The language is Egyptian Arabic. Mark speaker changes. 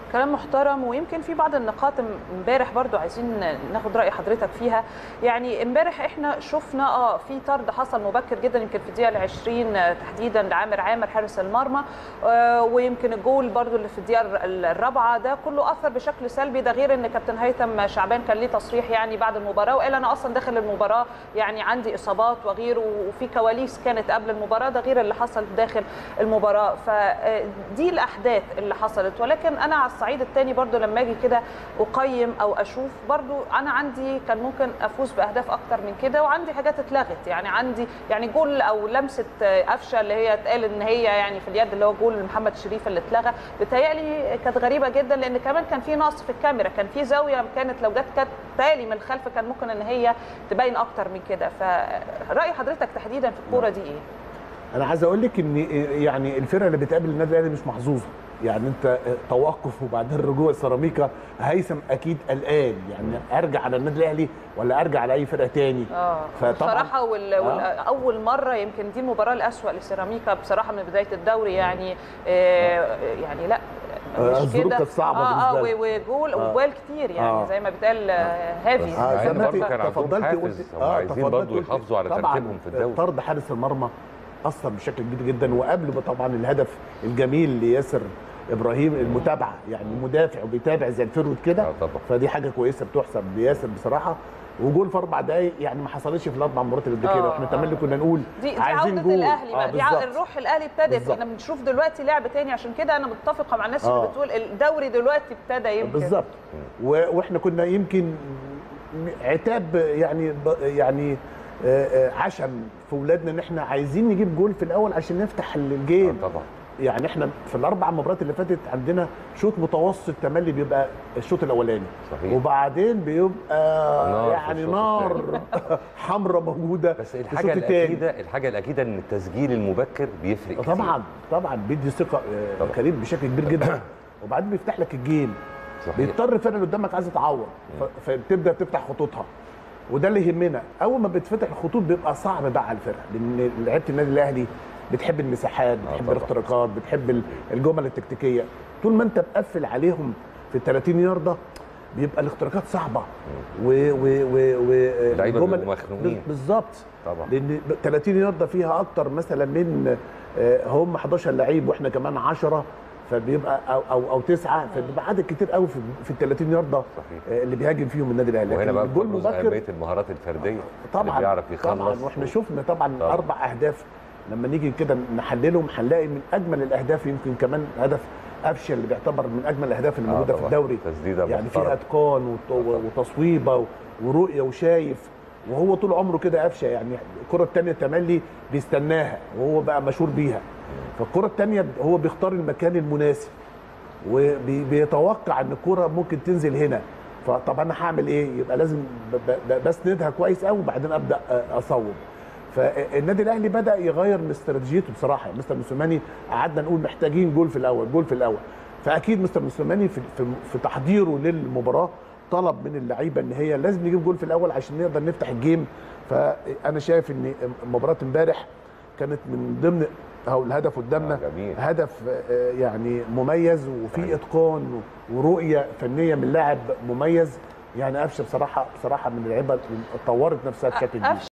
Speaker 1: كلام محترم ويمكن في بعض النقاط امبارح برضو عايزين ناخد راي حضرتك فيها يعني امبارح احنا شفنا اه في طرد حصل مبكر جدا يمكن في الدقيقه 20 تحديدا لعامر عامر حارس المرمى آه ويمكن الجول برضو اللي في الدقيقه الرابعه ده كله اثر بشكل سلبي ده غير ان كابتن هيثم شعبان كان ليه تصريح يعني بعد المباراه وقال انا اصلا داخل المباراه يعني عندي اصابات وغيره وفي كواليس كانت قبل المباراه ده غير اللي حصل داخل المباراه فدي الاحداث اللي حصلت ولكن انا على الصعيد الثاني برضو لما اجي كده اقيم او اشوف برضو انا عندي كان ممكن افوز باهداف اكتر من كده وعندي حاجات اتلغت يعني عندي يعني جول او لمسه قفشه اللي هي اتقال ان هي يعني في اليد اللي هو جول محمد شريف اللي اتلغى بتهيألي كانت غريبه جدا لان كمان كان في نقص في الكاميرا كان في زاويه كانت لو جت كانت تالي من الخلف كان ممكن ان هي تبين اكتر من كده فراي حضرتك تحديدا في الكوره دي ايه؟
Speaker 2: انا عايز اقول لك ان يعني الفرقه اللي بتقابل النادي الاهلي مش محظوظه يعني انت توقف وبعدين رجوع السيراميكا هيثم اكيد قلقان يعني ارجع على النادي الاهلي ولا ارجع على اي فرقه تاني
Speaker 1: اه بصراحه وال... آه. اول مره يمكن دي المباراه الاسوأ لسيراميكا بصراحه من بدايه الدوري يعني آه يعني لا
Speaker 2: مش كده كانت صعبه
Speaker 1: اه اه وجول وجوال كتير يعني آه. زي ما بيتقال هافي
Speaker 3: آه زي ما كان عندهم حافز هم آه عايزين برضه يحافظوا على ترتيبهم في الدوري
Speaker 2: طرد حارس المرمى اثر بشكل كبير جدا وقبل طبعا الهدف الجميل لياسر ابراهيم المتابعه يعني مدافع وبيتابع زي الفيرود كده
Speaker 3: آه
Speaker 2: فدي حاجه كويسه بتحسب لياسر بصراحه وجول في اربع دقائق يعني ما حصلش في الاربع مرات اللي قبل كده واحنا تملي كنا نقول
Speaker 1: دي, دي
Speaker 2: عايزين
Speaker 1: عودة
Speaker 2: جول
Speaker 1: الاهلي بقى دي عودة الروح الاهلي ابتدت احنا بنشوف دلوقتي لعب تاني عشان كده انا متفقه مع الناس اللي
Speaker 2: آه.
Speaker 1: بتقول الدوري دلوقتي ابتدى يمكن
Speaker 2: بالظبط واحنا كنا يمكن عتاب يعني يعني عشم في اولادنا ان احنا عايزين نجيب جول في الاول عشان نفتح الجيم
Speaker 3: طبعا
Speaker 2: يعني احنا في الاربع مباريات اللي فاتت عندنا شوط متوسط تملي بيبقى الشوط الاولاني
Speaker 3: صحيح.
Speaker 2: وبعدين بيبقى
Speaker 3: نار
Speaker 2: يعني نار حمراء موجوده
Speaker 3: بس الحاجه الاكيده الحاجه الاكيده ان التسجيل المبكر بيفرق كتير.
Speaker 2: طبعا طبعا بيدي ثقه كريم بشكل كبير جدا وبعدين بيفتح لك الجيم
Speaker 3: صحيح.
Speaker 2: بيضطر الفرقه اللي قدامك عايزه تعوض فبتبدا تفتح خطوطها وده اللي يهمنا اول ما بتفتح الخطوط بيبقى صعب بقى على الفرقه لان لعيبه النادي الاهلي بتحب المساحات بتحب
Speaker 3: آه
Speaker 2: الاختراقات بتحب الجمل التكتيكيه طول ما انت مقفل عليهم في ال 30 يارده بيبقى الاختراقات صعبه و و و و
Speaker 3: اللعيبه بيبقوا مخنوقين
Speaker 2: بالظبط
Speaker 3: طبعا
Speaker 2: لان 30 يارده فيها اكتر مثلا من هم 11 لعيب واحنا كمان 10 فبيبقى او او, أو تسعه فبيبقى عدد كتير قوي في, في ال 30 يارده
Speaker 3: صحيح.
Speaker 2: اللي بيهاجم فيهم النادي الاهلي
Speaker 3: وهنا بقى الجول مبكر المهارات الفرديه
Speaker 2: طبعا
Speaker 3: اللي بيعرف يخلص
Speaker 2: طبعا واحنا شفنا طبعا, طبعا اربع اهداف لما نيجي كده نحللهم هنلاقي من اجمل الاهداف يمكن كمان هدف قفشه اللي بيعتبر من اجمل الاهداف اللي موجوده
Speaker 3: آه
Speaker 2: في الدوري
Speaker 3: تسديده
Speaker 2: يعني فيها اتقان وتصويبه ورؤيه وشايف وهو طول عمره كده قفشه يعني الكره الثانيه تملي بيستناها وهو بقى مشهور بيها فالكره الثانيه هو بيختار المكان المناسب وبيتوقع ان الكره ممكن تنزل هنا فطب انا هعمل ايه يبقى لازم بسندها كويس قوي وبعدين ابدا اصوب فالنادي الاهلي بدا يغير من استراتيجيته بصراحه مستر موسيماني قعدنا نقول محتاجين جول في الاول جول في الاول فاكيد مستر موسيماني في, في, في تحضيره للمباراه طلب من اللعيبه ان هي لازم نجيب جول في الاول عشان نقدر نفتح الجيم فانا شايف ان مباراه امبارح كانت من ضمن اهو الهدف قدامنا
Speaker 3: آه
Speaker 2: هدف يعني مميز وفي اتقان ورؤيه فنيه من لاعب مميز يعني قفشه بصراحه بصراحه من اللعيبه طورت نفسها بشكل كبير